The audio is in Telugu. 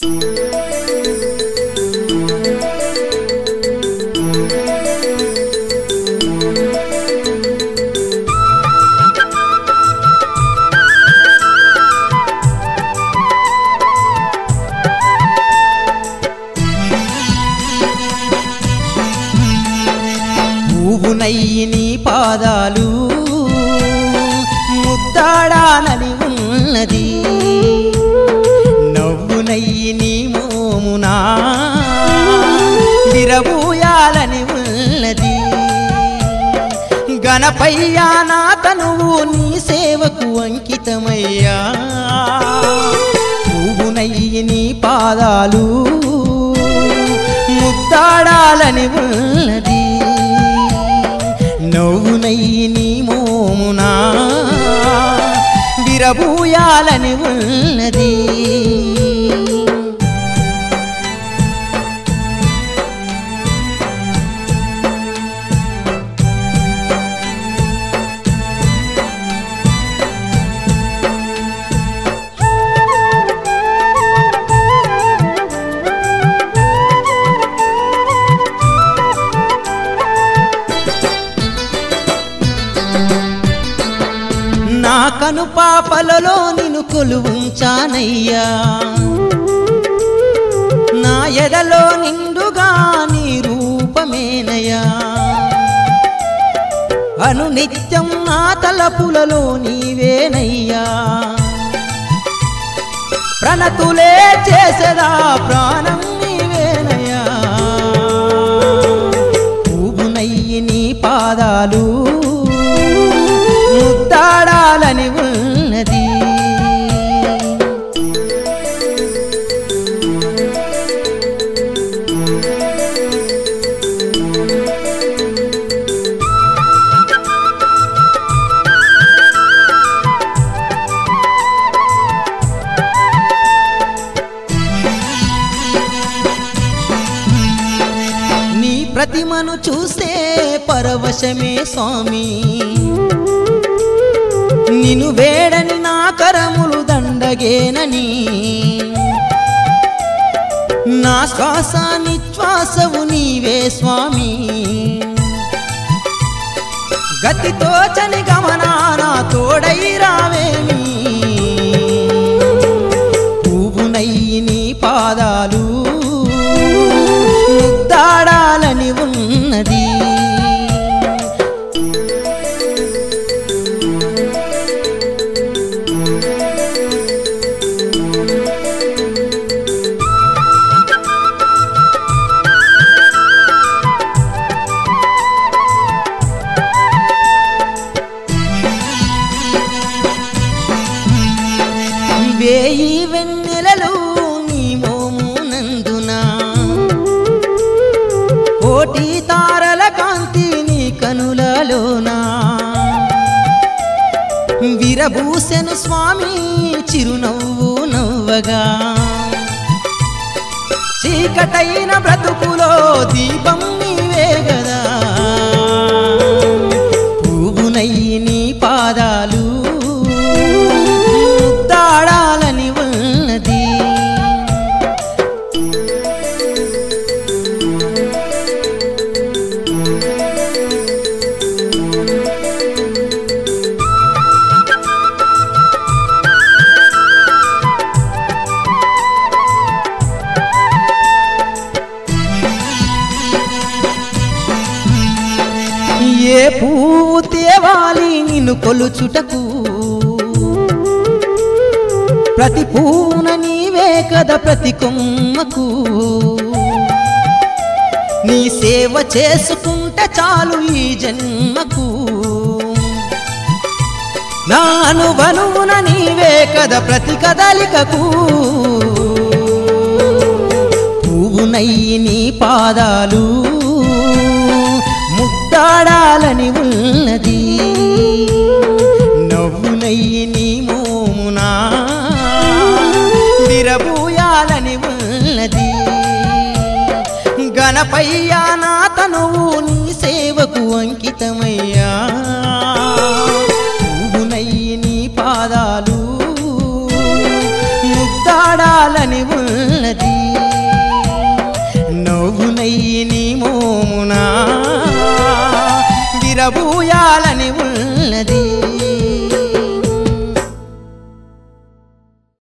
పువ్వునయ్యి నీ పాదాలు ముద్దాడానని ఉన్నది నవ్వునయ్యి నీ మోమునా విరబూయాలని ఉన్నది గణపయ్యా నా తనువు నీ సేవకు అంకితమయ్యా పువ్వునయ్యి నీ పాదాలు ముద్దాడాలని ఉన్నది నవ్వునయ్యి నీ మోమునా విరబూయాలని ఉన్నది నా కను పాపలలో నిన్ను కొలువుంచానయ్యా నా ఎదలో నిండుగా నీ రూపమేనయ్యా అను నిత్యం నా తలపులలో నీవేనయ్యా ప్రణతులే చేసదా ప్రాణం నీవేనయ్యా పువ్వునయ్యి నీ పాదాలు ముద్దాడాలని ఉన్నది నీ ప్రతిమను చూస్తే పరవశమే స్వామి నిను వేడని నా కరములు దండగేనని నా శ్వాస నిశ్వాసవు నీవే స్వామి గతితో చని గమనాన తోడై రావేమి పువ్వునయ్యి నీ పాదాలు ముద్దాడాలని ఉన్నది వేయి వెన్నెలలు నీ మోమునందున కోటి తారల కాంతి నీ కనులలోనా విరబూసెను స్వామి చిరునవ్వు నవ్వగా చీకటైన బ్రతుకులో దీపం నీవే గదా పువ్వునయ్యి నీ పాదాలు ముద్దాడాలని ఉన్నది ఏ పువ్వు తేవాలి నిన్ను కొలుచుటకు ప్రతి పూన నీవే కదా ప్రతి కొమ్మకు నీ సేవ చేసుకుంటే చాలు ఈ జన్మకు నా అనువనువున నీవే కదా ప్రతి కదలికకు పువ్వునయ్యి నీ పాదాలు ముద్దాడాలని ఉన్నది నవ్వునయ్యి నీ మోమునా విరబూయాలని ఉన్నది గణపయ్యా నా తనువు నీ సేవకు అంకితమయ్యా పువ్వునయ్యి నీ పాదాలు ముద్దాడాలని ఉన్నది విరబూయాలని ఉన్నది